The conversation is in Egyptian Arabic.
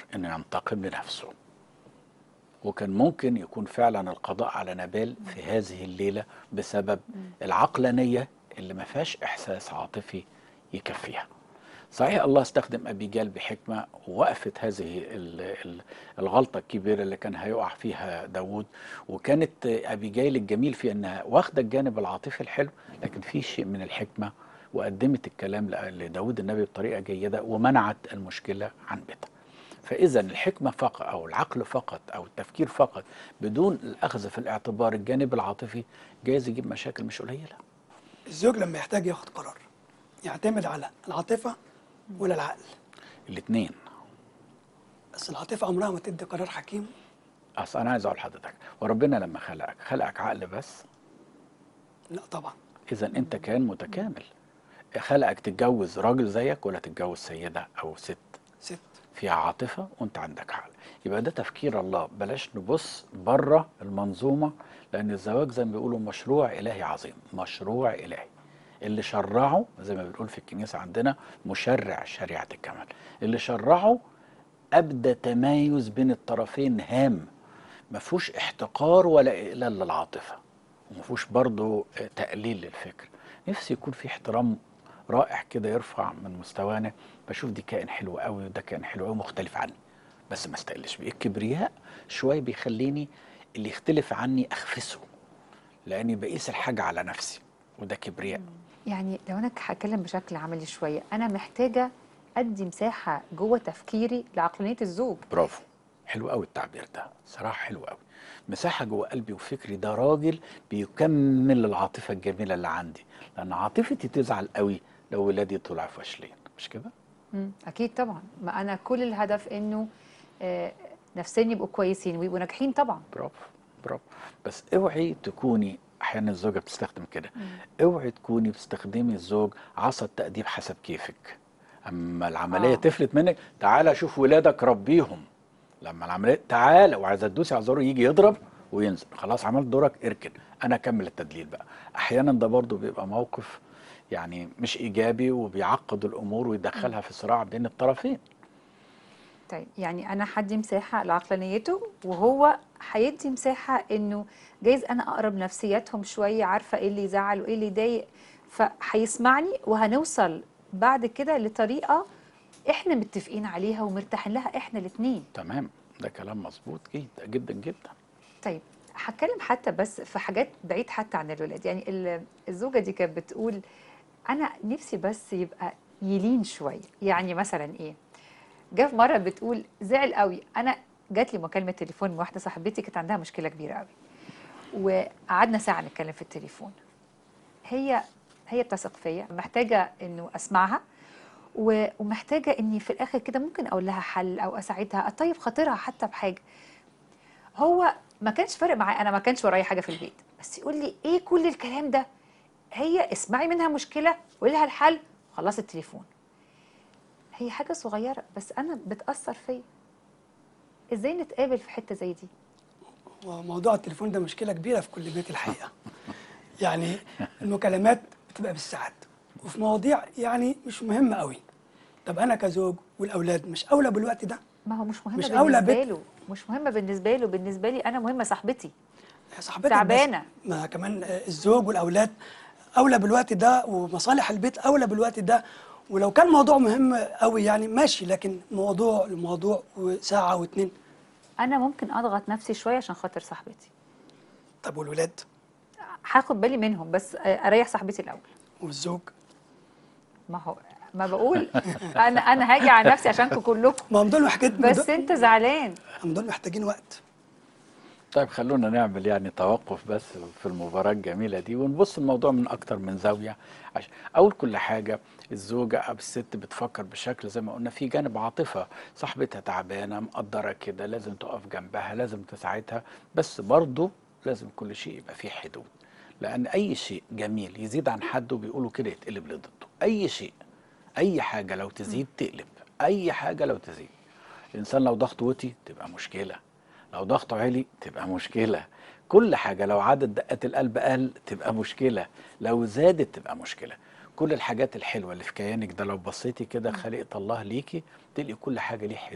انه ينتقم لنفسه وكان ممكن يكون فعلا القضاء على نبال في هذه الليله بسبب العقلانيه اللي ما فيهاش احساس عاطفي يكفيها صحيح الله استخدم ابيجال بحكمه ووقفت هذه ال- ال- الغلطه الكبيره اللي كان هيقع فيها داوود وكانت ابيجايل الجميل في انها واخده الجانب العاطفي الحلو لكن في شيء من الحكمه وقدمت الكلام ل- لداود النبي بطريقه جيده ومنعت المشكله عن بيتها فاذا الحكمه فقط او العقل فقط او التفكير فقط بدون الاخذ في الاعتبار الجانب العاطفي جايز يجيب مشاكل مش قليله الزوج لما يحتاج ياخد قرار يعتمد على العاطفة ولا العقل الاثنين بس العاطفة عمرها ما تدي قرار حكيم اصل انا عايز اقول لحضرتك وربنا لما خلقك خلقك عقل بس لا طبعا اذا انت كائن متكامل خلقك تتجوز راجل زيك ولا تتجوز سيده او ست ست فيها عاطفه وانت عندك عقل يبقى ده تفكير الله بلاش نبص بره المنظومه لان الزواج زي ما بيقولوا مشروع الهي عظيم مشروع الهي اللي شرعه زي ما بنقول في الكنيسه عندنا مشرع شريعه الكمال اللي شرعه ابدى تمايز بين الطرفين هام ما فيهوش احتقار ولا اقلال للعاطفه وما فيهوش برضه تقليل للفكر نفسي يكون في احترام رائع كده يرفع من مستوانا بشوف دي كائن حلو قوي وده كائن حلو قوي مختلف عني بس ما استقلش بيه الكبرياء شويه بيخليني اللي يختلف عني اخفسه لاني بقيس الحاجه على نفسي وده كبرياء يعني لو انا هتكلم بشكل عملي شويه انا محتاجه ادي مساحه جوه تفكيري لعقلانيه الزوج برافو حلو قوي التعبير ده صراحه حلو قوي مساحه جوه قلبي وفكري ده راجل بيكمل العاطفه الجميله اللي عندي لان عاطفتي تزعل قوي لو ولادي طلعوا فاشلين مش كده مم. اكيد طبعا ما انا كل الهدف انه آه، نفسيا يبقوا كويسين ويبقوا ناجحين طبعا برافو برافو بس اوعي تكوني احيانا الزوجه بتستخدم كده اوعي تكوني بتستخدمي الزوج عصا التأديب حسب كيفك اما العمليه آه. آه. تفلت منك تعالى شوف ولادك ربيهم لما العمليه تعالى وعايزه تدوسي على زرار يجي يضرب وينزل خلاص عملت دورك اركن انا اكمل التدليل بقى احيانا ده برضو بيبقى موقف يعني مش ايجابي وبيعقد الامور ويدخلها في صراع بين الطرفين طيب يعني انا هدي مساحه لعقلانيته وهو هيدي مساحه انه جايز انا اقرب نفسياتهم شويه عارفه ايه اللي يزعل وايه اللي يضايق فهيسمعني وهنوصل بعد كده لطريقه احنا متفقين عليها ومرتاحين لها احنا الاثنين تمام ده كلام مظبوط جدا جدا جدا طيب هتكلم حتى بس في حاجات بعيد حتى عن الولاد يعني ال- الزوجه دي كانت بتقول انا نفسي بس يبقى يلين شويه يعني مثلا ايه جه في مره بتقول زعل قوي انا جات لي مكالمه تليفون من واحده صاحبتي كانت عندها مشكله كبيره قوي وقعدنا ساعه نتكلم في التليفون هي هي بتثق فيا محتاجه انه اسمعها و- ومحتاجه اني في الاخر كده ممكن اقول لها حل او اساعدها اطيب خاطرها حتى بحاجه هو ما كانش فارق معاه انا ما كانش ورايا حاجه في البيت بس يقول لي ايه كل الكلام ده هي اسمعي منها مشكله وقولي لها الحل خلاص التليفون هي حاجه صغيره بس انا بتاثر فيا ازاي نتقابل في حته زي دي وموضوع التليفون ده مشكلة كبيرة في كل بيت الحقيقة يعني المكالمات بتبقى بالساعات وفي مواضيع يعني مش مهمة قوي طب أنا كزوج والأولاد مش أولى بالوقت ده ما هو مش مهمه مش بالنسبه أولى بيت- له مش مهمه بالنسبه له بالنسبه لي انا مهمه صاحبتي يا صاحبتك تعبانة. بس ما كمان آه، الزوج والأولاد أولى بالوقت ده ومصالح البيت أولى بالوقت ده ولو كان موضوع مهم قوي يعني ماشي لكن موضوع لموضوع وساعة واتنين انا ممكن اضغط نفسي شويه عشان خاطر صاحبتي طب والولاد هاخد بالي منهم بس اريح صاحبتي الاول والزوج ما هو ما بقول انا انا هاجي على نفسي عشانكم كلكم ما هم دول محتاجين بس انت زعلان هم دول محتاجين وقت طيب خلونا نعمل يعني توقف بس في المباراة الجميلة دي ونبص الموضوع من أكتر من زاوية عشان أول كل حاجة الزوجة أو الست بتفكر بشكل زي ما قلنا في جانب عاطفة صاحبتها تعبانة مقدرة كده لازم تقف جنبها لازم تساعدها بس برضه لازم كل شيء يبقى فيه حدود لأن أي شيء جميل يزيد عن حده بيقولوا كده يتقلب لضده أي شيء أي حاجة لو تزيد تقلب أي حاجة لو تزيد الإنسان لو ضغطه وطي تبقى مشكلة لو ضغطه عالي تبقى مشكلة كل حاجة لو عدد دقات القلب قل تبقى مشكلة لو زادت تبقى مشكلة كل الحاجات الحلوة اللي في كيانك ده لو بصيتي كده خلقت الله ليكي تلقي كل حاجة ليه حدود